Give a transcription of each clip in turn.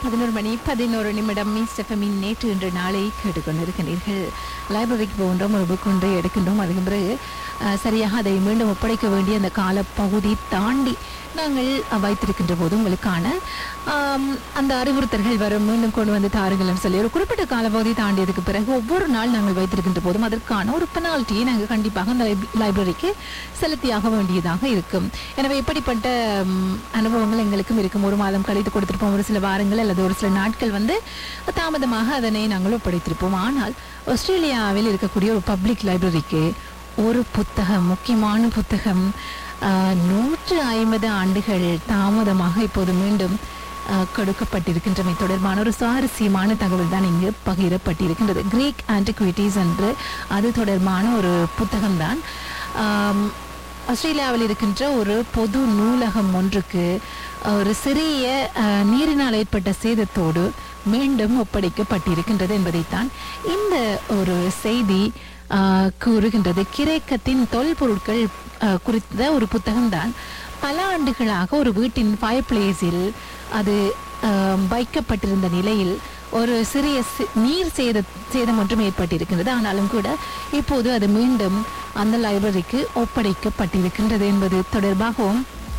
பதினோரு மணி பதினோரு நிமிடம் மீஸ்டஃபமின் நேற்று இன்று நாளை கேட்டுக்கொண்டிருக்கிறீர்கள் லைப்ரரிக்கு போகின்றோம் ஒரு புக் ஒன்றை எடுக்கின்றோம் அதுக்கு பிறகு அஹ், சரியாக அதை மீண்டும் ஒப்படைக்க வேண்டிய அந்த காலப்பகுதி தாண்டி நாங்கள் அஹ், வைத்திருக்கின்ற போது உங்களுக்கான ஆம், அந்த அறிவுறுத்தல்கள் வரும் மீண்டும் கொண்டு வந்து தாருங்கள்னு சொல்லி ஒரு குறிப்பிட்ட காலப்பகுதி தாண்டியதுக்கு பிறகு ஒவ்வொரு நாள் நாங்கள் வைத்திருக்கின்ற போதும் அதற்கான ஒரு பெனால்ட்டியை நாங்கள் கண்டிப்பாக அந்த லைப்- லைப்ரரிக்கு செலுத்தியாக வேண்டியதாக இருக்கும் எனவே இப்படிப்பட்ட ம், அனுபவங்கள் எங்களுக்கும் இருக்கும் ஒரு மாதம் கழித்து கொடுத்திருப்போம் ஒரு சில வாரங்கள் அல்லது ஒரு சில நாட்கள் வந்து தாமதமாக அதனை நாங்கள் ஒப்படைத்திருப்போம் ஆனால் ஆஸ்திரேலியாவில் இருக்கக்கூடிய ஒரு பப்ளிக் லைப்ரரிக்கு ஒரு புத்தகம் முக்கியமான புத்தகம் ஆஹ், நூற்று ஐம்பது ஆண்டுகள் தாமதமாக இப்போது மீண்டும் ஆஹ், கொடுக்கப்பட்டிருக்கின்றமை தொடர்பான ஒரு சுவாரஸ்யமான தகவல் தான் இங்கு பகிரப்பட்டிருக்கின்றது கிரீக் ஆன்டிகுவிட்டிஸ் என்று அது தொடர்பான ஒரு புத்தகம்தான் ஆம், ஆஸ்திரேலியாவில் இருக்கின்ற ஒரு பொது நூலகம் ஒன்றுக்கு ஒரு சிறிய அஹ், நீரினால் ஏற்பட்ட சேதத்தோடு மீண்டும் ஒப்படைக்கப்பட்டிருக்கின்றது என்பதைத்தான் இந்த ஒரு செய்தி அஹ், கூறுகின்றது கிரேக்கத்தின் தொல்பொருட்கள் அஹ், குறித்த ஒரு புத்தகம்தான் பல ஆண்டுகளாக ஒரு வீட்டின் ஃபயர் பிளேஸில் அது அஹ், வைக்கப்பட்டிருந்த நிலையில் ஒரு சிறிய சி- நீர் சேத சேதம் ஒன்றும் ஏற்பட்டிருக்கின்றது ஆனாலும் கூட இப்போது அது மீண்டும் அந்த லைப்ரரிக்கு ஒப்படைக்கப்பட்டிருக்கின்றது என்பது தொடர்பாகவும்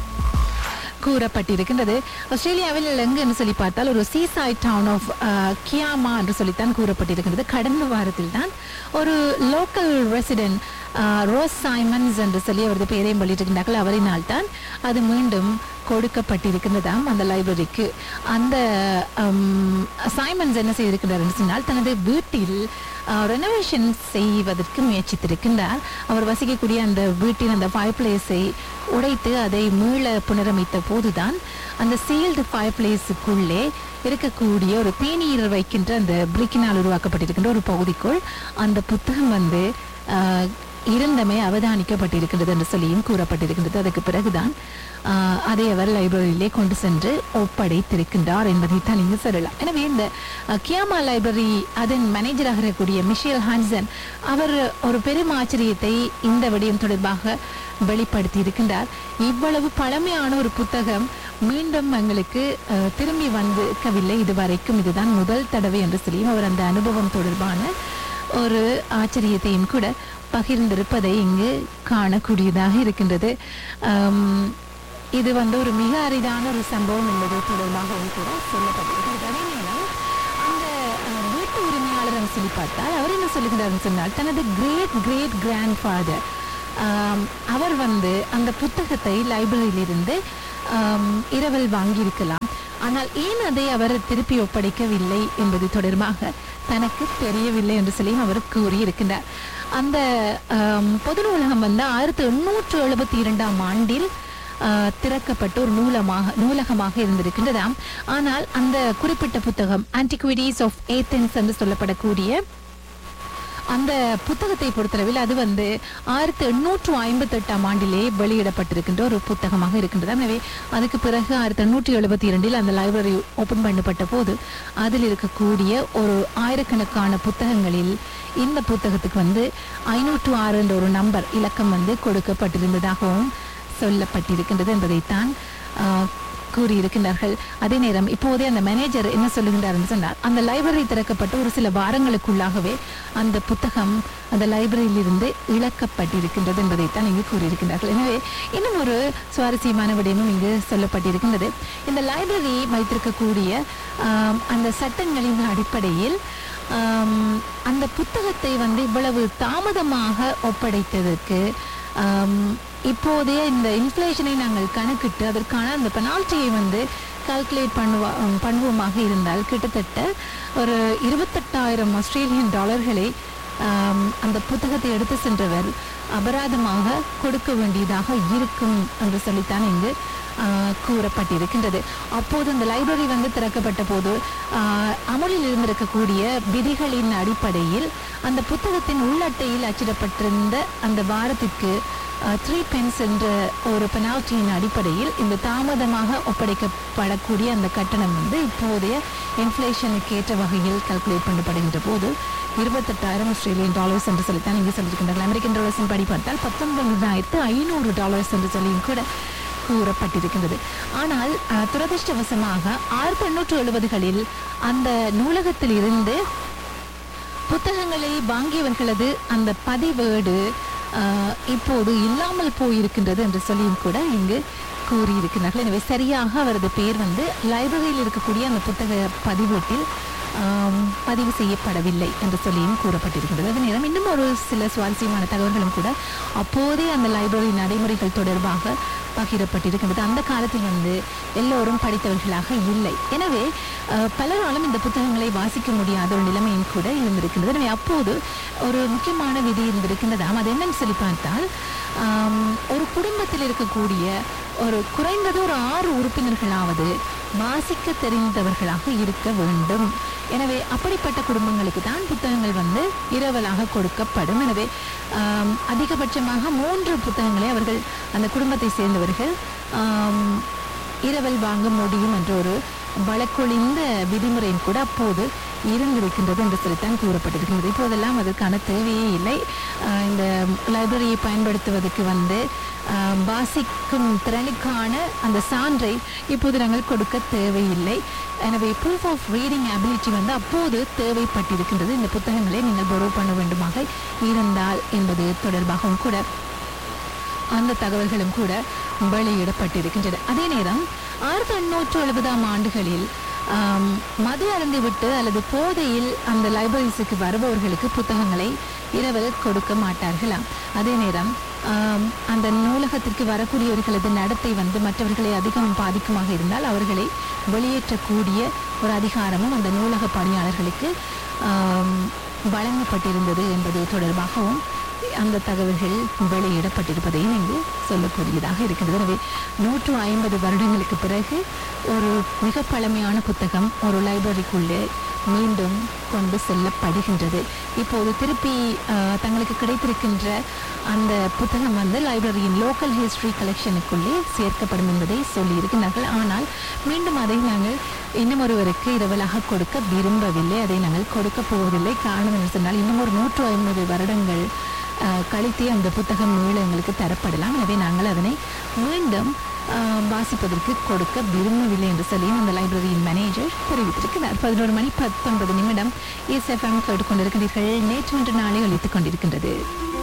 கூறப்பட்டிருக்கின்றது ஆஸ்திரேலியாவில் எங்குன்னு சொல்லி பார்த்தால் ஒரு சீசைட் டவுன் ஆஃப் கியாமா என்று சொல்லித்தான் கூறப்பட்டிருக்கின்றது கடந்த வாரத்தில் தான் ஒரு லோக்கல் ரெசிடென்ட் ரோஸ் சைமன்ஸ் என்று சொல்லி அவரது பெயரையும் வெளியிட்டிருக்கிறார்கள் அவரினால் தான் அது மீண்டும் கொடுக்கப்பட்டிருக்கின்றதாம் அந்த லைப்ரரிக்கு அந்த ஹம், சைமன்ஸ் என்ன செய்திருக்கிறார் என்று சொன்னால் தனது வீட்டில் ரெனோவேஷன் செய்வதற்கு முயற்சித்திருக்கின்றார் அவர் வசிக்கக்கூடிய அந்த வீட்டின் அந்த ஃபயர் பிளேஸை உடைத்து அதை மீள புனரமைத்த போதுதான் அந்த சீல்டு ஃபயர் பிளேஸுக்குள்ளே இருக்கக்கூடிய ஒரு தேநீர் வைக்கின்ற அந்த பிரிக்கினால் உருவாக்கப்பட்டிருக்கின்ற ஒரு பகுதிக்குள் அந்த புத்தகம் வந்து ஆஹ், இருந்தமை அவதானிக்கப்பட்டிருக்கின்றது என்று சொல்லியும் கூறப்பட்டிருக்கின்றது அதுக்கு பிறகுதான் ஆஹ், அதை அவர் லைப்ரரியிலே கொண்டு சென்று ஒப்படைத்திருக்கின்றார் என்பதை தான் இங்கு சொல்லலாம் எனவே இந்த அஹ், கியாமா லைப்ரரி அதன் மேனேஜராக இருக்கக்கூடிய மிஷேல் ஹான்சன் அவர் ஒரு பெரும் ஆச்சரியத்தை இந்த விடயம் தொடர்பாக வெளிப்படுத்தி இருக்கின்றார் இவ்வளவு பழமையான ஒரு புத்தகம் மீண்டும் எங்களுக்கு அஹ், திரும்பி வந்திருக்கவில்லை இதுவரைக்கும் இதுதான் முதல் தடவை என்று சொல்லியும் அவர் அந்த அனுபவம் தொடர்பான ஒரு ஆச்சரியத்தையும் கூட பகிர்ந்திருப்பதை இங்கு காணக்கூடியதாக இருக்கின்றது ஆம், இது வந்து ஒரு மிக அரிதான ஒரு சம்பவம் என்பது தொடர்பாகவும் கூட சொல்லப்பட்டிருக்கிறது அதே நேரம் அந்த அஹ், வீட்டு உரிமையாளர் சொல்லி பார்த்தால் அவர் என்ன சொல்லுகிறார்னு சொன்னால் தனது கிரேட் கிரேட் கிராண்ட் ஃபாதர் அவர் வந்து அந்த புத்தகத்தை லைப்ரரியிலிருந்து ஆம், இரவல் வாங்கியிருக்கலாம் ஆனால் ஏன் அதை அவர் திருப்பி ஒப்படைக்கவில்லை என்பது தொடர்பாக தனக்கு தெரியவில்லை என்று சொல்லியும் அவர் கூறியிருக்கின்றார் அந்த ஆம், பொது நூலகம் வந்து ஆயிரத்தி எண்ணூற்று எழுபத்தி இரண்டாம் ஆண்டில் ஆஹ், திறக்கப்பட்ட ஒரு நூலமாக நூலகமாக இருந்திருக்கின்றதாம் ஆனால் அந்த குறிப்பிட்ட புத்தகம் ஆன்டிகுவிட்டிஸ் ஆஃப் ஏத்தென்ஸ் என்று சொல்லப்படக்கூடிய அந்த புத்தகத்தை பொறுத்தளவில் அது வந்து ஆயிரத்தி எண்ணூற்று ஐம்பத்தி எட்டாம் ஆண்டிலே வெளியிடப்பட்டிருக்கின்ற ஒரு புத்தகமாக இருக்கின்றது எனவே அதுக்கு பிறகு ஆயிரத்தி எண்ணூற்றி எழுபத்தி இரண்டில் அந்த லைப்ரரி ஓபன் பண்ணப்பட்ட போது அதில் இருக்கக்கூடிய ஒரு ஆயிரக்கணக்கான புத்தகங்களில் இந்த புத்தகத்துக்கு வந்து ஐநூற்று ஆறு என்ற ஒரு நம்பர் இலக்கம் வந்து கொடுக்கப்பட்டிருந்ததாகவும் சொல்லப்பட்டிருக்கின்றது என்பதைத்தான் ஆஹ், கூறியிருக்கின்றார்கள் அதே நேரம் இப்போதே அந்த மேனேஜர் என்ன சொல்லுகின்றார்னு சொன்னார் அந்த லைப்ரரி திறக்கப்பட்ட ஒரு சில வாரங்களுக்குள்ளாகவே அந்த புத்தகம் அந்த லைப்ரரியில் இருந்து இழக்கப்பட்டிருக்கின்றது என்பதைத்தான் இங்கு கூறியிருக்கின்றார்கள் எனவே இன்னும் ஒரு சுவாரஸ்யமான விடயமும் இங்கு சொல்லப்பட்டிருக்கின்றது இந்த லைப்ரரி வைத்திருக்கக்கூடிய ஆம், அந்த சட்டங்களின் அடிப்படையில் ஆம், அந்த புத்தகத்தை வந்து இவ்வளவு தாமதமாக ஒப்படைத்ததற்கு ஆம், இப்போதைய இந்த இன்ஃப்ளேஷனை நாங்கள் கணக்கிட்டு அதற்கான அந்த பெனால்ட்டியை வந்து கால்குலேட் பண்ணுவா பண்ணுவோமாக இருந்தால் கிட்டத்தட்ட ஒரு இருபத்தெட்டாயிரம் ஆஸ்திரேலியன் டாலர்களை ஆம், அந்த புத்தகத்தை எடுத்து சென்றவர் அபராதமாக கொடுக்க வேண்டியதாக இருக்கும் என்று சொல்லித்தான் இங்கு ஆ, கூறப்பட்டிருக்கின்றது அப்போது அந்த லைப்ரரி வந்து திறக்கப்பட்ட போது ஆ, அமலில் இருந்திருக்கக்கூடிய விதிகளின் அடிப்படையில் அந்த புத்தகத்தின் உள்ளட்டையில் அச்சிடப்பட்டிருந்த அந்த வாரத்திற்கு த்ரீ பென்ஸ் என்ற ஒரு பெனால்ட்டியின் அடிப்படையில் இந்த தாமதமாக ஒப்படைக்கப்படக்கூடிய அந்த கட்டணம் வந்து இப்போதைய இன்ஃப்ளேஷனுக்கு ஏற்ற வகையில் கால்குலேட் பண்ணப்படுகின்ற போது இருபத்தெட்டாயிரம் ஆஸ்திரேலியன் டாலர்ஸ் என்று சொல்லித்தான் இங்கே சொல்லியிருக்கின்றார்கள் அமெரிக்கன் டாலர்ஸின் படி பார்த்தால் பத்தொன்பதாயிரத்து ஐநூறு டாலர்ஸ் என்று சொல்லியும் கூட கூறப்பட்டிருக்கின்றது ஆனால் அஹ், துரதிர்ஷ்டவசமாக ஆயிரத்தி எண்ணூற்று எழுபதுகளில் அந்த நூலகத்தில் இருந்து புத்தகங்களை வாங்கியவர்களது அந்த பதிவேடு ஆஹ், இப்போது இல்லாமல் போயிருக்கின்றது என்று சொல்லியும் கூட இங்கு கூறியிருக்கிறார்கள் எனவே சரியாக அவரது பெயர் வந்து லைப்ரரியில் இருக்கக்கூடிய அந்த புத்தக பதிவேட்டில் ஆம், பதிவு செய்யப்படவில்லை என்று சொல்லியும் கூறப்பட்டிருக்கிறது அதே நேரம் இன்னும் ஒரு சில சுவாரஸ்யமான தகவல்களும் கூட அப்போதே அந்த லைப்ரரி நடைமுறைகள் தொடர்பாக பகிரப்பட்டிருக்கின்றது அந்த காலத்தில் வந்து எல்லோரும் படித்தவர்களாக இல்லை எனவே அஹ், பலராலும் இந்த புத்தகங்களை வாசிக்க முடியாத ஒரு நிலைமையும் கூட இருந்திருக்கின்றது எனவே அப்போது ஒரு முக்கியமான விதி இருந்திருக்கின்றதாம் அது என்னன்னு சொல்லி பார்த்தால் ஆம், ஒரு குடும்பத்தில் இருக்கக்கூடிய ஒரு குறைந்தது ஒரு ஆறு உறுப்பினர்களாவது வாசிக்க தெரிந்தவர்களாக இருக்க வேண்டும் எனவே அப்படிப்பட்ட குடும்பங்களுக்கு தான் புத்தகங்கள் வந்து இரவலாக கொடுக்கப்படும் எனவே ஆம், அதிகபட்சமாக மூன்று புத்தகங்களை அவர்கள் அந்த குடும்பத்தை சேர்ந்தவர்கள் ஆம், இரவல் வாங்க முடியும் என்ற ஒரு வழக்கொழிந்த விதிமுறையும் கூட அப்போது இருந்திருக்கின்றது என்று சொல்லித்தான் கூறப்பட்டிருக்கின்றது இப்போதெல்லாம் அதற்கான தேவையே இல்லை ஆஹ் இந்த லைப்ரரியை பயன்படுத்துவதற்கு வந்து ஆஹ் வாசிக்கும் திறனுக்கான அந்த சான்றை இப்போது நாங்கள் கொடுக்க தேவையில்லை எனவே ப்ரூஃப் ஆஃப் ரீடிங் அபிலிட்டி வந்து அப்போது தேவைப்பட்டிருக்கின்றது இந்த புத்தகங்களை நீங்கள் borrow பண்ண வேண்டுமாக இருந்தால் என்பது தொடர்பாகவும் கூட அந்த தகவல்களும் கூட வெளியிடப்பட்டிருக்கின்றன அதே நேரம் ஆயிரத்தி எண்ணூற்று எழுபதாம் ஆண்டுகளில் ஆம், மது அருந்திவிட்டு அல்லது போதையில் அந்த லைப்ரரிஸுக்கு வருபவர்களுக்கு புத்தகங்களை இரவல் கொடுக்க மாட்டார்களாம் அதே நேரம் ஆம், அந்த நூலகத்திற்கு வரக்கூடியவர்களது நடத்தை வந்து மற்றவர்களை அதிகம் பாதிக்குமாக இருந்தால் அவர்களை வெளியேற்றக்கூடிய ஒரு அதிகாரமும் அந்த நூலக பணியாளர்களுக்கு ஆம், வழங்கப்பட்டிருந்தது என்பது தொடர்பாகவும் அந்த தகவல்கள் வெளியிடப்பட்டிருப்பதையும் இங்கு சொல்லக்கூடியதாக இருக்கிறது எனவே நூற்று ஐம்பது வருடங்களுக்கு பிறகு ஒரு மிக பழமையான புத்தகம் ஒரு லைப்ரரிக்குள்ளே மீண்டும் கொண்டு செல்லப்படுகின்றது இப்போது திருப்பி ஆஹ், தங்களுக்கு கிடைத்திருக்கின்ற அந்த புத்தகம் வந்து லைப்ரரியின் லோக்கல் ஹிஸ்டரி கலெக்ஷனுக்குள்ளே சேர்க்கப்படும் என்பதை சொல்லியிருக்கிறார்கள் ஆனால் மீண்டும் அதை நாங்கள் இன்னும் ஒருவருக்கு இரவலாக கொடுக்க விரும்பவில்லை அதை நாங்கள் கொடுக்க போவதில்லை காரணம் என்று சொன்னால் இன்னும் ஒரு நூற்று ஐம்பது வருடங்கள் ஆஹ், கழித்தே அந்த புத்தகம் மீள எங்களுக்கு தரப்படலாம் எனவே நாங்கள் அதனை மீண்டும் ஆஹ், வாசிப்பதற்கு கொடுக்க விரும்பவில்லை என்று சொல்லி அந்த லைப்ரரியின் மேனேஜர் தெரிவித்திருக்கிறார் பதினோரு மணி பத்தொன்பது நிமிடம் எஸ்எஃப்எம் கேட்டுக்கொண்டிருக்கிறீர்கள் நேற்று இன்று நாளை ஒழித்துக் கொண்டிருக்கின்றது